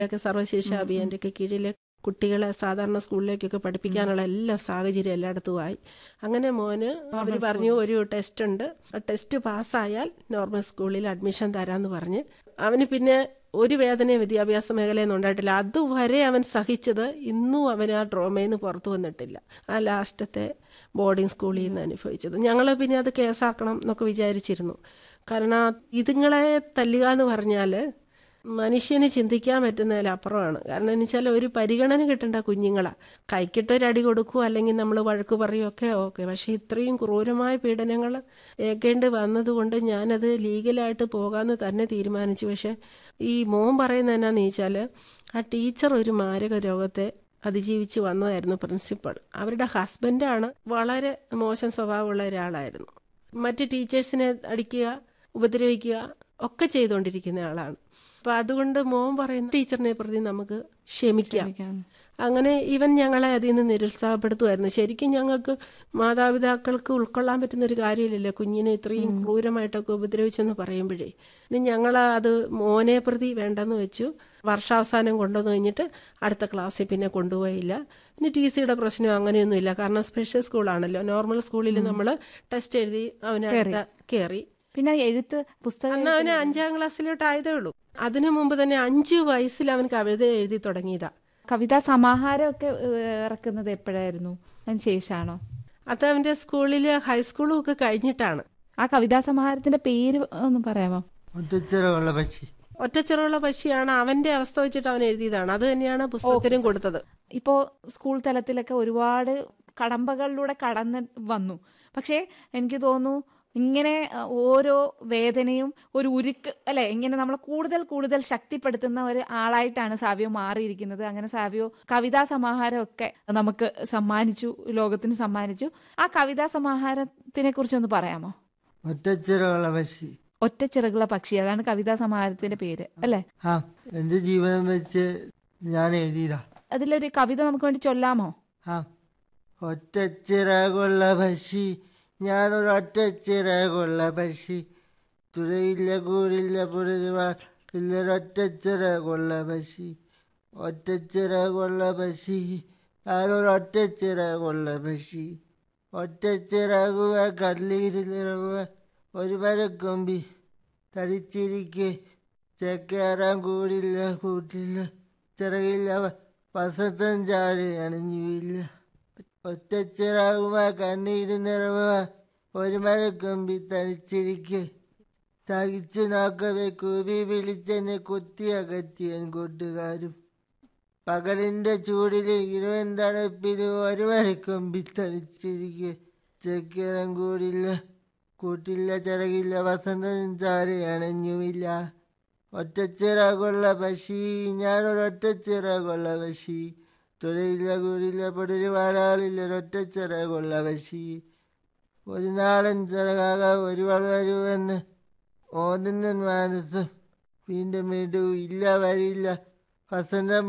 ഒക്കെ സർവശിക്ഷ അഭിയാൻ്റെ ഒക്കെ കീഴിൽ കുട്ടികളെ സാധാരണ സ്കൂളിലേക്കൊക്കെ പഠിപ്പിക്കാനുള്ള എല്ലാ സാഹചര്യം എല്ലായിടത്തും ആയി അങ്ങനെ മോന് അവർ പറഞ്ഞു ഒരു ടെസ്റ്റ് ഉണ്ട് ആ ടെസ്റ്റ് പാസ്സായാൽ നോർമൽ സ്കൂളിൽ അഡ്മിഷൻ തരാമെന്ന് പറഞ്ഞ് അവന് പിന്നെ ഒരു വേദനയും വിദ്യാഭ്യാസ മേഖലയൊന്നും ഉണ്ടായിട്ടില്ല അതുവരെ അവൻ സഹിച്ചത് ഇന്നും അവൻ ആ ഡ്രോമയിൽ നിന്ന് പുറത്തു വന്നിട്ടില്ല ആ ലാസ്റ്റത്തെ ബോർഡിംഗ് സ്കൂളിൽ നിന്ന് അനുഭവിച്ചത് ഞങ്ങൾ പിന്നെ അത് കേസാക്കണം എന്നൊക്കെ വിചാരിച്ചിരുന്നു കാരണം ഇതുങ്ങളെ തല്ലുക എന്ന് പറഞ്ഞാൽ മനുഷ്യന് ചിന്തിക്കാൻ പറ്റുന്നതിലപ്പുറമാണ് കാരണം എന്ന് വെച്ചാൽ ഒരു പരിഗണന കിട്ടേണ്ട കുഞ്ഞുങ്ങളാ കൈക്കിട്ടൊരടി കൊടുക്കുക അല്ലെങ്കിൽ നമ്മൾ വഴക്ക് പറയുകയൊക്കെ ഓക്കെ പക്ഷേ ഇത്രയും ക്രൂരമായ പീഡനങ്ങൾ ഏൽക്കേണ്ടി വന്നതുകൊണ്ട് ഞാനത് ലീഗലായിട്ട് പോകാമെന്ന് തന്നെ തീരുമാനിച്ചു പക്ഷേ ഈ മോൻ പറയുന്നത് എന്നാന്ന് വെച്ചാൽ ആ ടീച്ചർ ഒരു മാരക രോഗത്തെ അതിജീവിച്ച് വന്നതായിരുന്നു പ്രിൻസിപ്പൾ അവരുടെ ഹസ്ബൻഡാണ് വളരെ മോശം സ്വഭാവമുള്ള ഒരാളായിരുന്നു മറ്റ് ടീച്ചേഴ്സിനെ അടിക്കുക ഉപദ്രവിക്കുക ഒക്കെ ചെയ്തുകൊണ്ടിരിക്കുന്ന ആളാണ് അപ്പം അതുകൊണ്ട് മോൻ പറയുന്ന ടീച്ചറിനെ പ്രതി നമുക്ക് ക്ഷമിക്കാം അങ്ങനെ ഇവൻ ഞങ്ങളെ അതിൽ നിന്ന് നിരുത്സാഹപ്പെടുത്തുമായിരുന്നു ശരിക്കും ഞങ്ങൾക്ക് മാതാപിതാക്കൾക്ക് ഉൾക്കൊള്ളാൻ പറ്റുന്ന ഒരു കാര്യമില്ലല്ലോ കുഞ്ഞിനെ ഇത്രയും ക്രൂരമായിട്ടൊക്കെ ഉപദ്രവിച്ചെന്ന് പറയുമ്പോഴേ ഇനി ഞങ്ങൾ അത് മോനെ പ്രതി വേണ്ടെന്ന് വെച്ചു വർഷാവസാനം കൊണ്ടുവന്ന് കഴിഞ്ഞിട്ട് അടുത്ത ക്ലാസ്സിൽ പിന്നെ കൊണ്ടുപോയില്ല ഇനി ടി സിയുടെ പ്രശ്നം അങ്ങനെയൊന്നുമില്ല കാരണം സ്പെഷ്യൽ സ്കൂളാണല്ലോ നോർമൽ സ്കൂളിൽ നമ്മൾ ടെസ്റ്റ് എഴുതി അവനെ കയറി പിന്നെ എഴുത്ത് പുസ്തകം അന്ന് അവന് അഞ്ചാം ക്ലാസ്സിലോട്ട് ആയതേ ഉള്ളൂ അതിനു മുമ്പ് തന്നെ അഞ്ചു വയസ്സിൽ അവൻ കവിത എഴുതി തുടങ്ങിയതാ കവിതാ സമാഹാരമൊക്കെ ഏഹ്, ഇറക്കുന്നത് എപ്പോഴായിരുന്നു അതിന് ശേഷമാണോ അത് അവന്റെ സ്കൂളില് ഹൈസ്കൂളും ഒക്കെ കഴിഞ്ഞിട്ടാണ് ആ കവിതാ സമാഹാരത്തിന്റെ പേര് ഒന്ന് പറയാമോ ഒറ്റച്ചിറകുള്ള പക്ഷി ഒറ്റച്ചിറവുള്ള പക്ഷിയാണ് അവന്റെ അവസ്ഥ വെച്ചിട്ട് അവൻ എഴുതിയതാണ് അത് തന്നെയാണ് പുസ്തകത്തിനും കൊടുത്തത് ഇപ്പോൾ സ്കൂൾ തലത്തിലൊക്കെ ഒരുപാട് കടമ്പകളിലൂടെ കടന്ന് വന്നു പക്ഷേ എനിക്ക് തോന്നുന്നു ഇങ്ങനെ അഹ്, ഓരോ വേദനയും ഒരു ഉരുക്ക് അല്ലെ ഇങ്ങനെ നമ്മളെ കൂടുതൽ കൂടുതൽ ശക്തിപ്പെടുത്തുന്ന ഒരു ആളായിട്ടാണ് സാവിയോ മാറിയിരിക്കുന്നത് അങ്ങനെ സാവിയോ കവിതാ സമാഹാരമൊക്കെ നമുക്ക് സമ്മാനിച്ചു ലോകത്തിന് സമ്മാനിച്ചു ആ കവിതാ സമാഹാരത്തിനെ കുറിച്ച് ഒന്ന് പറയാമോ ഒറ്റച്ചിറകുള്ള പക്ഷി ഒറ്റ ചിറകുള്ള പക്ഷി അതാണ് കവിതാ സമാഹാരത്തിന്റെ പേര് അല്ലെ ആ എന്റെ ജീവിതം വെച്ച് ഞാൻ എഴുതിയതാ അതിലൊരു കവിത നമുക്ക് വേണ്ടി ചൊല്ലാമോ ആ ഒറ്റച്ചിറകുള്ള പക്ഷി ഞാനൊരു ഒറ്റച്ചിറകുള്ള പക്ഷി തുഴയില്ല കൂടില്ല പുലരുവാൻ ഇല്ലൊരൊറ്റച്ചിറകുള്ള പക്ഷി ഒറ്റച്ചിറകുള്ള പക്ഷി ഞാനൊരു ഒറ്റച്ചിറകുള്ള പക്ഷി ഒറ്റച്ചിറകുവ കല്ലിരുന്നിറവുക ഒരു മരക്കൊമ്പി തടിച്ചിരിക്കെ ചെക്കേറാൻ കൂടില്ല കൂട്ടില്ല ചിറകില്ല വസന്തം ചാരി അണിഞ്ഞുമില്ല ഒറ്റച്ചിറാകുമ കണ്ണീര് നിറവുക ഒരു മരക്കൊമ്പി തനിച്ചിരിക്കെ തകിച്ചു നോക്കവേ കൂവി വിളിച്ചെന്നെ കുത്തി അകറ്റിയൻ കൂട്ടുകാരും പകലിന്റെ ചൂടിലും ഇരുവൻ തണുപ്പിലും ഒരു മരക്കൊമ്പി തനിച്ചിരിക്കെ ചെക്കിറം കൂടില്ല കൂട്ടില്ല ചിറകില്ല വസന്തം ചാരി അണഞ്ഞുമില്ല ഒറ്റച്ചിറകുള്ള പക്ഷി ഞാനൊരൊറ്റച്ചിറകുള്ള പക്ഷി തുഴയില്ല കൂടില്ല പൊടരി വാരാളില്ല ഒരൊറ്റച്ചിറകുള്ള പക്ഷി ഒരു നാളൻ ചിറകാക ഒരു വളരുവെന്ന് ഓതുന്ന മനസ്സും വീണ്ടും വീണ്ടും ഇല്ല വരില്ല വസന്തം